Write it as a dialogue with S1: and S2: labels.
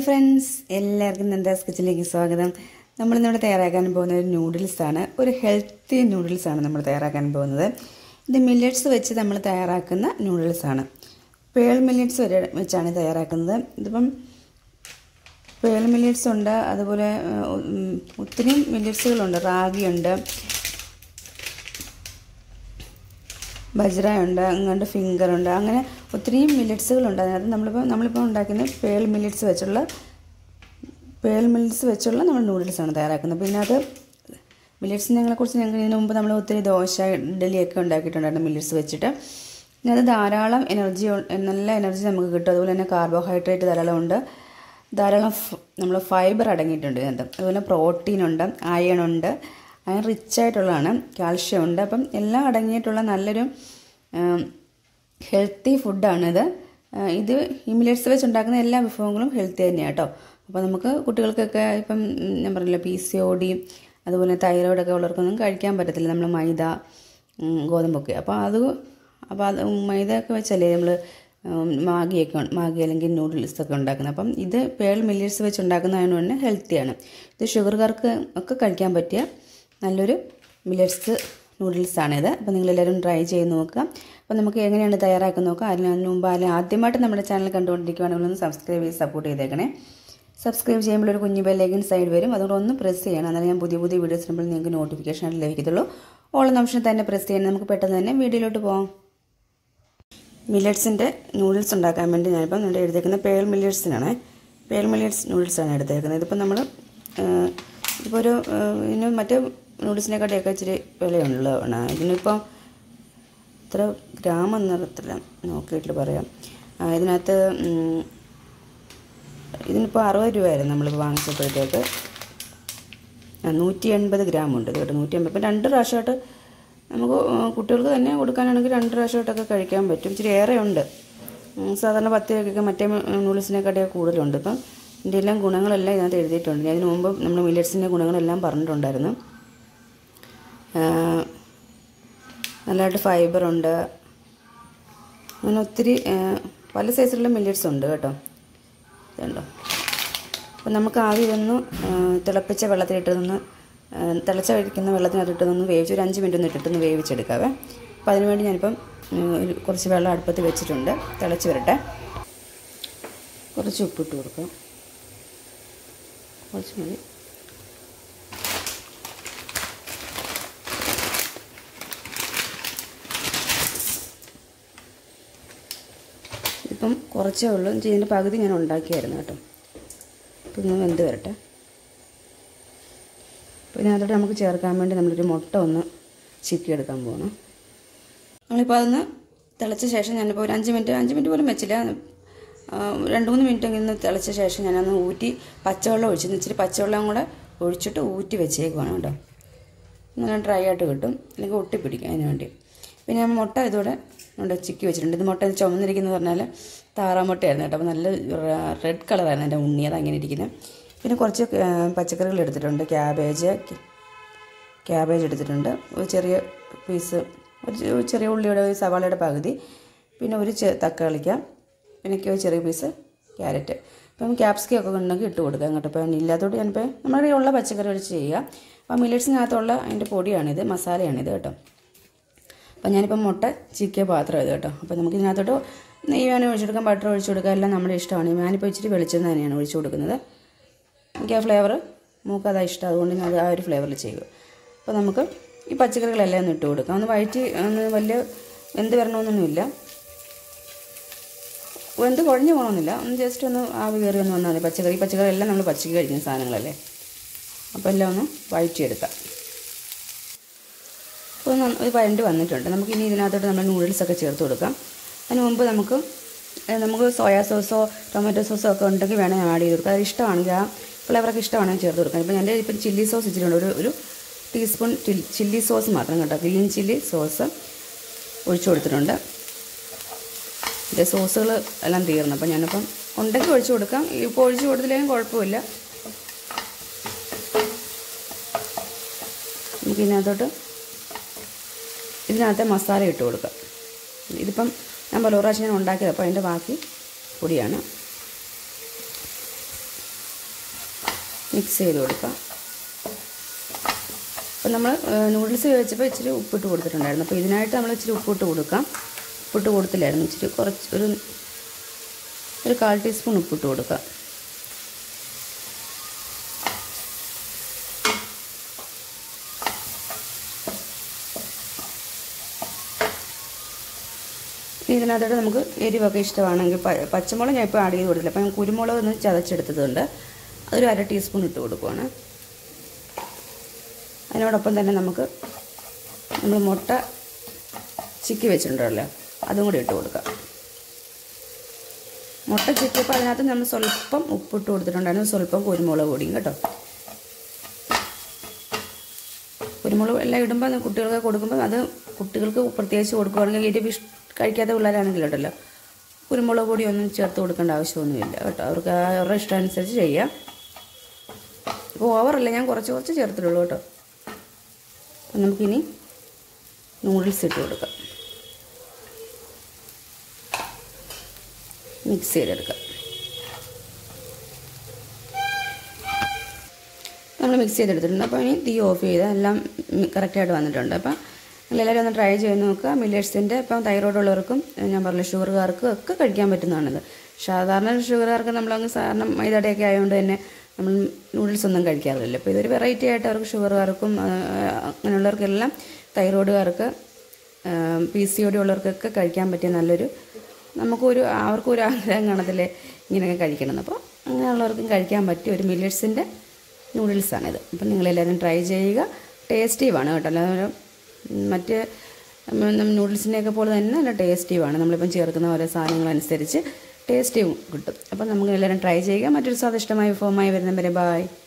S1: friends എല്ലാവർക്കും നന്ദാസ് കിച്ചണിലേക്ക് സ്വാഗതം നമ്മളിന്നിവിടെ തയ്യാറാക്കാൻ പോകുന്ന ഒരു നൂഡിൽസാണ് ഒരു ഹെൽത്തി നൂഡിൽസാണ് നമ്മൾ തയ്യാറാക്കാൻ പോകുന്നത് ഇത് മില്ലറ്റ്സ് വെച്ച് നമ്മൾ തയ്യാറാക്കുന്ന നൂഡിൽസാണ് പേൾ മില്ലറ്റ്സ് വരെ വെച്ചാണ് തയ്യാറാക്കുന്നത് ഇതിപ്പം പേൾ മില്ലറ്റ്സ് ഉണ്ട് അതുപോലെ ഉം, ഒത്തിരി മില്ലറ്റ്സുകളുണ്ട് റാഗിയുണ്ട് ബജ്രയുണ്ട് അങ്ങോട്ട് ഫിംഗറുണ്ട് അങ്ങനെ ഒത്തിരി മില്ലറ്റ്സുകളുണ്ട് അതിനകത്ത് നമ്മളിപ്പോൾ നമ്മളിപ്പോൾ ഉണ്ടാക്കുന്ന പേൾ മില്ലറ്റ്സ് വെച്ചുള്ള പേൾ മില്ലറ്റ്സ് വെച്ചുള്ള നമ്മൾ നൂഡിൽസാണ് തയ്യാറാക്കുന്നത് പിന്നെ അത് മില്ലറ്റ്സിനെ കുറിച്ച് ഞങ്ങൾ ഇതിന് മുമ്പ് നമ്മൾ ഒത്തിരി ദോശ ഇഡലിയൊക്കെ ഉണ്ടാക്കിയിട്ടുണ്ടായിരുന്നു മില്ലറ്റ്സ് വെച്ചിട്ട് പിന്നെ അത് ധാരാളം എനർജി നല്ല എനർജി നമുക്ക് കിട്ടും അതുപോലെ തന്നെ കാർബോഹൈഡ്രേറ്റ് ധാരാളം ഉണ്ട് ധാരാളം നമ്മൾ ഫൈബർ അടങ്ങിയിട്ടുണ്ട് ഇതിനകത്ത് അതുപോലെ പ്രോട്ടീൻ ഉണ്ട് അയൺ ഉണ്ട് അയൺ റിച്ച് ആയിട്ടുള്ളതാണ് കാൽഷ്യം ഉണ്ട് അപ്പം എല്ലാം അടങ്ങിയിട്ടുള്ള നല്ലൊരു ഹെൽത്തി ഫുഡാണിത് ആ, ഇത് ഈ മില്ലറ്റ്സ് വെച്ച് ഉണ്ടാക്കുന്ന എല്ലാ വിഭവങ്ങളും ഹെൽത്തി തന്നെയാണ് കേട്ടോ അപ്പോൾ നമുക്ക് കുട്ടികൾക്കൊക്കെ ഇപ്പം ഉം, ഞാൻ പറഞ്ഞില്ല പി സി ഒ ഡി അതുപോലെ തൈറോയിഡൊക്കെ ഉള്ളവർക്കൊന്നും കഴിക്കാൻ പറ്റത്തില്ല നമ്മൾ മൈദ ഉം, ഗോതമ്പൊക്കെ അപ്പോൾ അത് അപ്പോൾ അത് മൈദ ഒക്കെ വെച്ചല്ലേ നമ്മൾ മാഗിയൊക്കെ ഉൺ- മാഗി അല്ലെങ്കിൽ നൂഡിൽസ് ഒക്കെ ഉണ്ടാക്കുന്നത് അപ്പം ഇത് പേൾ മില്ലറ്റ്സ് വെച്ച് ഉണ്ടാക്കുന്നതിന് തന്നെ ഹെൽത്തിയാണ് ഇത് ഷുഗർകാർക്ക് ഒക്കെ കഴിക്കാൻ പറ്റിയ നല്ലൊരു മില്ലറ്റ്സ് നൂഡിൽസാണിത് അപ്പോൾ നിങ്ങളെല്ലാവരും ട്രൈ ചെയ്ത് നോക്കുക അപ്പോൾ നമുക്ക് എങ്ങനെയാണ് തയ്യാറാക്കുന്നത് നോക്കാം അതിന് അതിന് മുമ്പ് അതിന് ആദ്യമായിട്ട് നമ്മുടെ ചാനൽ കണ്ടുകൊണ്ടിരിക്കുകയാണെങ്കിൽ ഒന്ന് സബ്സ്ക്രൈബ് ചെയ്ത് സപ്പോർട്ട് ചെയ്തേക്കണേ സബ്സ്ക്രൈബ് ചെയ്യുമ്പോൾ ഒരു കുഞ്ഞു ബെല്ലേക്കൻ സൈഡ് വരും അതുകൊണ്ട് ഒന്ന് പ്രസ് ചെയ്യണം എന്നാലും ഞാൻ പുതിയ പുതിയ വീഡിയോസ് ഇടുമ്പോൾ നിങ്ങൾക്ക് നോട്ടിഫിക്കേഷൻ ആയിട്ട് ലഭിക്കത്തുള്ളൂ ഓൾ എന്ന ഓപ്ഷൻ തന്നെ പ്രസ് ചെയ്യണം നമുക്ക് പെട്ടെന്ന് തന്നെ വീഡിയോയിലോട്ട് പോകാം മില്ലറ്റ്സിൻ്റെ നൂഡിൽസ് ഉണ്ടാക്കാൻ വേണ്ടി ഞാനിപ്പം ഇവിടെ എഴുതിയേക്കുന്നത് പേൾ മില്ലറ്റ്സിനാണ് പേൾ മില്ലറ്റ്സ് നൂഡിൽസാണ് എടുത്തേക്കുന്നത് ഇതിപ്പോൾ നമ്മൾ ഇപ്പോൾ ഒരു ആ, ഇതിന് മറ്റേ നൂഡിൽസിനെക്കാട്ടിയൊക്കെ ഇച്ചിരി വിലയുള്ളതാണ് ഇതിനിപ്പം ഇത്ര ഗ്രാം എന്നറിയത്തില്ല നോക്കിയിട്ട് പറയാം ആ, ഇതിനകത്ത് ഉം, ഇതിനിപ്പോൾ അറുപത് രൂപയായിരുന്നു നമ്മളിപ്പോൾ വാങ്ങിച്ചപ്പോഴത്തേക്ക് ആ, നൂറ്റി എൺപത് ഗ്രാം ഉണ്ട് ഇത് കേട്ടോ നൂറ്റി എൺപത് ഇപ്പം രണ്ട് പ്രാവശ്യമായിട്ട് നമുക്ക് ആ, കുട്ടികൾക്ക് തന്നെ കൊടുക്കാനാണെങ്കിൽ രണ്ട് പ്രാവശ്യമായിട്ടൊക്കെ കഴിക്കാൻ പറ്റും ഇച്ചിരി ഏറെ ഉണ്ട് ഉം, സാധാരണ പത്ത് രൂപയ്ക്കൊക്കെ മറ്റേ നൂഡിൽസിനെക്കാട്ടിയൊക്കെ കൂടുതലുണ്ട് ഇപ്പം ഇതിൻ്റെ എല്ലാം ഗുണങ്ങളെല്ലാം ഇതിനകത്ത് എഴുതിയിട്ടുണ്ട് ഞാൻ ഇതിന് മുമ്പ് നമ്മൾ മില്ലറ്റ്സിൻ്റെ ഗുണങ്ങളെല്ലാം പറഞ്ഞിട്ടുണ്ടായിരുന്നു ആ, നല്ലതായിട്ട് ഫൈബറുണ്ട് അങ്ങനെ ഒത്തിരി ആ, പല സൈസിലുള്ള മില്ലറ്റ്സ് ഉണ്ട് കേട്ടോ ഇതുണ്ടോ അപ്പോൾ നമുക്ക് ആദ്യം ഇതൊന്ന് ആ, തിളപ്പിച്ച വെള്ളത്തിലിട്ടതൊന്ന് ആ, തിളച്ച കഴിക്കുന്ന വെള്ളത്തിനകത്തിട്ടതൊന്ന് വേവിച്ച് ഒരു അഞ്ച് മിനിറ്റ് ഒന്ന് ഇട്ടിട്ടൊന്ന് വേവിച്ചെടുക്കാവേ അപ്പോൾ അതിനുവേണ്ടി ഞാനിപ്പം ഉം, ഒരു കുറച്ച് വെള്ളം അടുപ്പത്ത് വെച്ചിട്ടുണ്ട് തിളച്ച് വരട്ടെ കുറച്ച് ഉപ്പിട്ട് കൊടുക്കാം കുറച്ച് മതി ഇപ്പം കുറച്ചേ ഉള്ളൂ ഇതിൻ്റെ പകുതി ഞാൻ ഉണ്ടാക്കിയായിരുന്നു കേട്ടോ ഇപ്പം ഇന്ന് വെന്ത് വരട്ടെ അപ്പോൾ ഇതിനകത്തോട്ട് നമുക്ക് ചേർക്കാൻ വേണ്ടി നമ്മളൊരു മുട്ട ഒന്ന് ചിക്കിയെടുക്കാൻ പോകണം നമ്മളിപ്പോൾ അതൊന്ന് തിളച്ച ശേഷം ഞാനിപ്പോൾ ഒരു അഞ്ച് മിനിറ്റ് അഞ്ച് മിനിറ്റ് പോലും വെച്ചില്ല ആ, രണ്ട് മൂന്ന് മിനിറ്റ് ഇങ്ങനെ തിളച്ച ശേഷം ഞാനൊന്ന് ഊറ്റി പച്ചവെള്ളം ഒഴിച്ച് ഇച്ചിരി പച്ചവെള്ളം കൂടെ ഒഴിച്ചിട്ട് ഊറ്റി വെച്ചേക്കുവാണ് കേട്ടോ നല്ല ഡ്രൈ ആയിട്ട് കിട്ടും അല്ലെങ്കിൽ ഒട്ടിപ്പിടിക്കും അതിന് വേണ്ടി പിന്നെ ഞാൻ മുട്ട ഇതോടെ ഉണ്ട് ചിക്കി വെച്ചിട്ടുണ്ട് ഇത് മുട്ട ഇത് ചുമന്നിരിക്കുന്നത് പറഞ്ഞാൽ താറാമുട്ടയായിരുന്നു കേട്ടോ അപ്പോൾ നല്ല റെഡ് കളറായിരുന്നു എൻ്റെ ഉണ്ണി അത് അങ്ങനെ ഇരിക്കുന്നത് പിന്നെ കുറച്ച് ആ, പച്ചക്കറികൾ എടുത്തിട്ടുണ്ട് ക്യാബേജ് ക്യാബേജ് എടുത്തിട്ടുണ്ട് ഒരു ചെറിയ പീസ് ഒരു ചെ- ഒരു ചെറിയ ഉള്ളിയുടെ ഒരു സവാളയുടെ പകുതി പിന്നെ ഒരു ചെ- തക്കാളിക്ക പിന്നെ ഒരു ചെറിയ പീസ് ക്യാരറ്റ് ഇപ്പം ക്യാപ്സിക്കം ഒക്കെ ഉണ്ടെങ്കിൽ ഇട്ട് കൊടുക്കാം കേട്ടോ ഇപ്പം ഇല്ലാത്തതുകൊണ്ട് ഞാനിപ്പോൾ നമ്മുടെ കയ്യിലുള്ള പച്ചക്കറി വെച്ച് ചെയ്യുക അപ്പം മില്ലറ്റ്സിനകത്തുള്ള അതിൻ്റെ പൊടിയാണിത് മസാലയാണിത് കേട്ടോ അപ്പം ഞാനിപ്പം മുട്ട ചിക്കിയ പാത്രം ഇത് കേട്ടോ അപ്പോൾ നമുക്ക് ഇതിനകത്തോട്ട് നെയ്യ് വേണേൽ ഒഴിച്ചു കൊടുക്കാം ബട്ടർ ഒഴിച്ചു കൊടുക്കാം എല്ലാം നമ്മുടെ ഇഷ്ടമാണ് ഞാനിപ്പോൾ ഇച്ചിരി വെളിച്ചെണ്ണ തന്നെയാണ് ഒഴിച്ചു കൊടുക്കുന്നത് എനിക്ക് ആ ഫ്ലേവർ മൂക്ക് അതാ ഇഷ്ടം അതുകൊണ്ട് ഞാൻ അത് ആ ഒരു ഫ്ലേവറിൽ ചെയ്യും അപ്പോൾ നമുക്ക് ഈ പച്ചക്കറികളെല്ലാം ഒന്ന് ഇട്ട് കൊടുക്കാം ഒന്ന് വഴറ്റി ഒന്ന് വലിയ വെന്ത് വരണമെന്നൊന്നുമില്ല വെന്ത് കുഴഞ്ഞു പോകണമെന്നില്ല ഒന്ന് ജസ്റ്റ് ഒന്ന് ആവി കയറി ഒന്ന് വന്നാൽ മതി പച്ചക്കറി പച്ചക്കറി എല്ലാം നമ്മൾ പച്ചക്ക് കഴിക്കുന്ന സാധനങ്ങളല്ലേ അപ്പോൾ എല്ലാം ഒന്ന് വഴറ്റിയെടുക്കാം അപ്പോൾ ന- ഒരു വരണ്ട് വന്നിട്ടുണ്ട് നമുക്ക് ഇനി ഇതിനകത്തോട്ട് നമ്മൾ നൂഡിൽസ് ഒക്കെ ചേർത്ത് കൊടുക്കാം അതിന് മുമ്പ് നമുക്ക് ഏഹ് നമുക്ക് സോയാ സോസോ ടൊമാറ്റോ സോസോ ഒക്കെ ഉണ്ടെങ്കിൽ വേണേൽ ആഡ് ചെയ്ത് കൊടുക്കാം അത് ഇഷ്ടമാണെങ്കിൽ ആ ഫ്ലേവറൊക്കെ ഇഷ്ടമാണെങ്കിൽ ചേർത്ത് കൊടുക്കാം ഇപ്പോൾ എൻ്റെ ഇപ്പം ചില്ലി സോസ് ഇച്ചിരിയുണ്ട് ഒരു ഒരു ടീസ്പൂൺ ചില്ലി സോസ് മാത്രം കേട്ടോ ഗ്രീൻ ചില്ലി സോസ് ഒഴിച്ചു കൊടുത്തിട്ടുണ്ട് ഇതിൻ്റെ സോസുകൾ എല്ലാം തീർന്നു അപ്പം ഞാനിപ്പം ഉണ്ടെങ്കിൽ ഒഴിച്ചു കൊടുക്കാം ഇപ്പോൾ ഒഴിച്ചു കൊടുത്തില്ലെങ്കിലും കുഴപ്പമില്ല നമുക്ക് ഇതിനകത്തോട്ട് ഇതിനകത്തെ മസാല ഇട്ട് കൊടുക്കാം ഇതിപ്പം ഞാൻ പല പ്രാവശ്യം ഞാൻ ഉണ്ടാക്കിയത് അപ്പോൾ അതിൻ്റെ ബാക്കി പൊടിയാണ് മിക്സ് ചെയ്ത് കൊടുക്കാം അപ്പോൾ നമ്മൾ നൂഡിൽസ് വേവിച്ചപ്പോൾ ഇച്ചിരി ഉപ്പിട്ട് കൊടുത്തിട്ടുണ്ടായിരുന്നു അപ്പോൾ ഇതിനായിട്ട് നമ്മൾ ഇച്ചിരി ഉപ്പിട്ട് കൊടുക്കാം ഉപ്പിട്ട് കൊടുത്തില്ലായിരുന്നു ഇച്ചിരി കുറച്ച് ഒരു ഒരു കാൽ ടീസ്പൂൺ ഉപ്പിട്ട് കൊടുക്കാം ഇനി ഇതിനകത്തോട്ട് നമുക്ക് എരിവൊക്കെ ഇഷ്ടമാണെങ്കിൽ പ- പച്ചമുളക് ഞാൻ ഇപ്പോൾ ആഡ് ചെയ്ത് കൊടുത്തില്ല അപ്പം ഞാൻ കുരുമുളക് ഒന്ന് ചതച്ചെടുത്തതുണ്ട് അതൊരു അര ടീസ്പൂൺ ഇട്ട് കൊടുക്കുവാണ് അതിനോടൊപ്പം തന്നെ നമുക്ക് നമ്മൾ മുട്ട ചിക്കി വെച്ചിട്ടുണ്ടല്ലോ അതും കൂടി ഇട്ട് കൊടുക്കാം മുട്ട ചിക്കിയപ്പോൾ അതിനകത്ത് നമ്മൾ സ്വല്പം ഉപ്പിട്ട് കൊടുത്തിട്ടുണ്ടായിരുന്നു സ്വല്പം കുരുമുളക് പൊടിയും കേട്ടോ കുരുമുളക് എല്ലാം ഇടുമ്പോൾ കുട്ടികൾക്ക് കൊടുക്കുമ്പോൾ അത് കുട്ടികൾക്ക് പ്രത്യേകിച്ച് കൊടുക്കുകയാണെങ്കിൽ എരിവ് ഇഷ് കഴിക്കാത്ത പിള്ളേരാണെങ്കിലുണ്ടല്ലോ കുരുമുളക് പൊടി ഒന്നും ചേർത്ത് കൊടുക്കേണ്ട ആവശ്യമൊന്നുമില്ല കേട്ടോ അവർക്ക് ആ അവരുടെ ഇഷ്ടമനുസരിച്ച് ചെയ്യാം അപ്പോൾ ഓവറല്ല ഞാൻ കുറച്ച് കുറച്ച് ചേർത്തിട്ടുള്ളൂ കേട്ടോ അപ്പം നമുക്കിനി നൂഡിൽസ് ഇട്ട് കൊടുക്കാം മിക്സ് ചെയ്തെടുക്കാം നമ്മൾ മിക്സ് ചെയ്തെടുത്തിട്ടുണ്ട് അപ്പോൾ ഇനി തീ ഓഫ് ചെയ്ത് എല്ലാം കറക്റ്റായിട്ട് വന്നിട്ടുണ്ട് അപ്പം നിങ്ങളെല്ലാവരും ഒന്ന് ട്രൈ ചെയ്ത് നോക്കുക മില്ലേറ്റ്സിൻ്റെ ഇപ്പം തൈറോയ്ഡ് ഉള്ളവർക്കും ഞാൻ പറഞ്ഞില്ല ഷുഗറുകാർക്കും ഒക്കെ കഴിക്കാൻ പറ്റുന്നതാണിത് സാധാരണ ഷുഗറുകാർക്ക് നമ്മളങ്ങ് സാധാരണ മൈദയുടെയൊക്കെ ആയതുകൊണ്ട് തന്നെ നമ്മൾ നൂഡിൽസ് ഒന്നും കഴിക്കാറില്ല അപ്പോൾ ഇതൊരു വെറൈറ്റി ആയിട്ട് അവർക്ക് ഷുഗറുകാർക്കും ആ, അങ്ങനെയുള്ളവർക്കെല്ലാം തൈറോയ്ഡുകാർക്ക് പി സി ഒ ഡി ഉള്ളവർക്കൊക്കെ കഴിക്കാൻ പറ്റിയ നല്ലൊരു നമുക്കൊരു അവർക്കും ഒരു ആഗ്രഹം കാണത്തില്ലേ ഇങ്ങനെയൊക്കെ കഴിക്കണം അപ്പോൾ അങ്ങനെയുള്ളവർക്കും കഴിക്കാൻ പറ്റിയ ഒരു മില്ലറ്റ്സിൻ്റെ നൂഡിൽസാണിത് അപ്പം നിങ്ങളെല്ലാവരും ട്രൈ ചെയ്യുക ടേസ്റ്റീവാണ് കേട്ടോ അല്ലാതെ മറ്റ് നൂഡിൽസിനെയൊക്കെ പോലെ തന്നെ നല്ല ടേസ്റ്റീവാണ് നമ്മളിപ്പം ചേർക്കുന്ന ഓരോ സാധനങ്ങളനുസരിച്ച് ടേസ്റ്റിയും കിട്ടും അപ്പം നമുക്ക് എല്ലാവരും ട്രൈ ചെയ്യുക മറ്റൊരു സ്വാദിഷ്ടമായ വിഭവമായി വരുന്നവരെ ബായ്